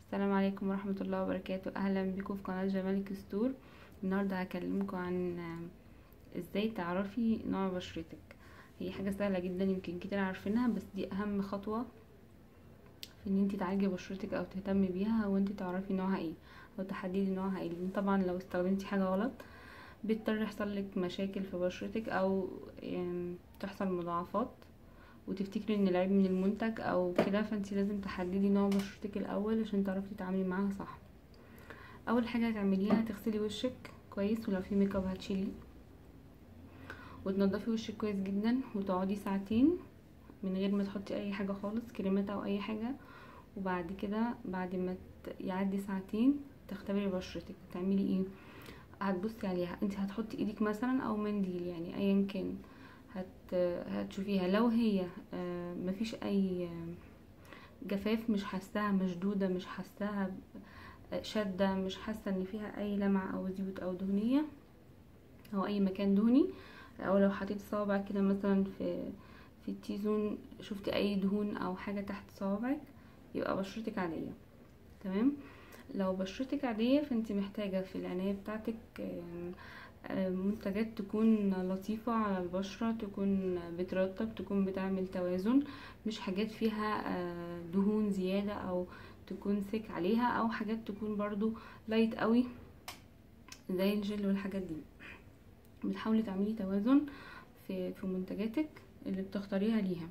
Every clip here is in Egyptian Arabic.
السلام عليكم ورحمة الله وبركاته أهلا بكم في قناة جمالك ستور النهاردة هكلمكم عن آه، ازاي تعرفي نوع بشرتك هي حاجة سهلة جدا يمكن كتير عارفينها بس دي أهم خطوة في ان انتي تعالجي بشرتك او تهتمي بيها او انتي تعرفي نوعها ايه او تحددي نوعها ايه لان طبعا لو استخدمتي حاجة غلط بيضطر يحصل لك مشاكل في بشرتك او آم، تحصل مضاعفات وتفتكري ان العيب من المنتج او كده فانتي لازم تحددي نوع بشرتك الاول عشان تعرفي تتعاملي معاها صح اول حاجه هتعمليها هتغسلي وشك كويس ولو في ميك اب هتشيليه وتنضفي وشك كويس جدا وتقعدي ساعتين من غير ما تحطي اي حاجه خالص كريمات او اي حاجه وبعد كده بعد ما ت- يعدي ساعتين تختبري بشرتك تعملي ايه هتبصي عليها انت هتحطي ايدك مثلا او منديل يعني ايا كان هت هتشوفيها لو هي آه، مفيش اي آه، جفاف مش حاساها مشدوده مش حاساها ب- شاده مش حاسه ان فيها اي لمعه او زيوت او دهنيه او اي مكان دهني او لو حطيتي صوابعك كده مثلا في في التيزون شفتي اي دهون او حاجه تحت صوابعك يبقى بشرتك عاديه تمام لو بشرتك عاديه فانت محتاجه في العنايه بتاعتك آم، آم، منتجات تكون لطيفه على البشره تكون بترطب تكون بتعمل توازن مش حاجات فيها آه، دهون زياده او تكون سك عليها او حاجات تكون برضو لايت قوي زي الجل والحاجات دي بتحاولي تعملي توازن في في منتجاتك اللي بتختاريها ليها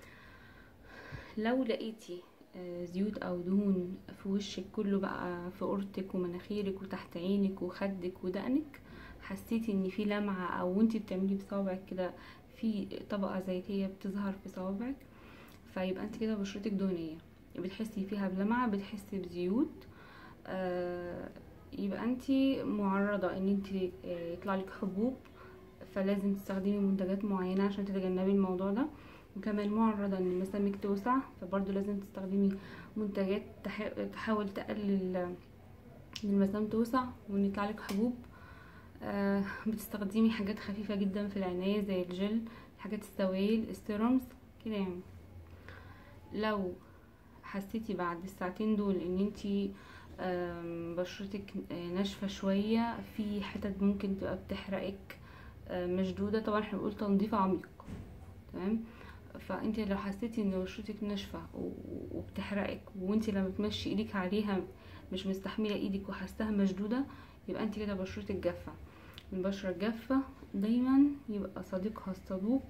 لو لقيتي آه، زيوت او دهون في وشك كله بقى في قرطك ومناخيرك وتحت عينك وخدك ودقنك حسيتي ان في لمعه او وانتي بتعملي بصوابعك كده في طبقه زيتيه بتظهر في صوابعك فيبقى انت كده بشرتك دهنيه بتحسي فيها بلمعه بتحسي بزيوت آه يبقى انت معرضه ان انت يطلع لك حبوب فلازم تستخدمي منتجات معينه عشان تتجنبي الموضوع ده وكمان معرضه ان مسامك توسع فبرضه لازم تستخدمي منتجات تح- تحاول تقلل ان المسام توسع وان يطلع لك حبوب آه بتستخدمي حاجات خفيفه جدا في العنايه زي الجل حاجات السوائل السيرمز كده يعني لو حسيتي بعد الساعتين دول ان انتي آم، بشرتك آه، ناشفه شويه في حتت ممكن تبقى بتحرقك آه، مشدوده طبعا احنا بنقول تنظيف عميق تمام فانت لو حسيتي ان بشرتك ناشفه و- وبتحرقك وانت لما تمشي ايدك عليها مش مستحمله ايدك وحاساها مشدوده يبقى انت كده بشرتك جافه البشره الجافه دايما يبقى صديقها الصدوق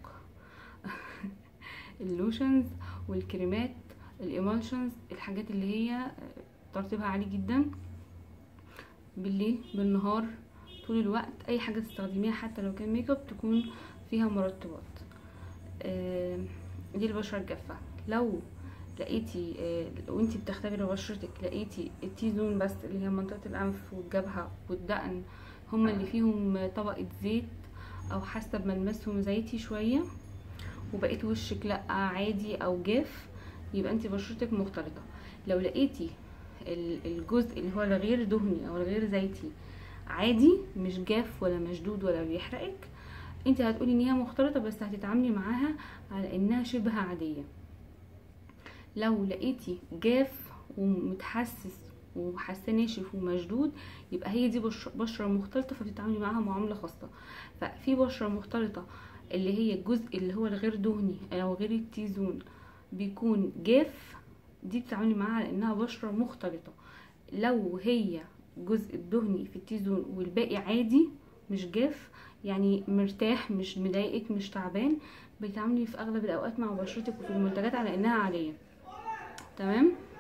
اللوشنز والكريمات الايمالشنز الحاجات اللي هي ترطيبها عالي جدا بالليل بالنهار طول الوقت اي حاجه تستخدميها حتى لو كان ميك اب تكون فيها مرطبات آه، دي البشره الجافه لو لقيتي آه، وانتي بتختبري بشرتك لقيتي التيزون بس اللي هي منطقه الانف والجبهه والدقن هما اللي فيهم طبقه زيت او حاسه بملمسهم زيتي شويه وبقيت وشك لا عادي او جاف يبقى انت بشرتك مختلطه لو لقيتي ال- الجزء اللي هو الغير دهني او الغير زيتي عادي مش جاف ولا مشدود ولا بيحرقك انت هتقولي ان هي مختلطه بس هتتعاملي معاها على انها شبه عاديه لو لقيتي جاف ومتحسس وحاسه ناشف ومشدود يبقى هي دي بش- بشره مختلطه فبتتعاملي معاها معامله خاصه ففي بشره مختلطه اللي هي الجزء اللي هو الغير دهني او غير التيزون بيكون جاف دي بتتعاملي معاها على انها بشره مختلطه لو هي جزء الدهني في التيزون والباقي عادي مش جاف يعني مرتاح مش مضايقك مش تعبان بتتعاملي في اغلب الاوقات مع بشرتك وفي المنتجات على انها عاديه تمام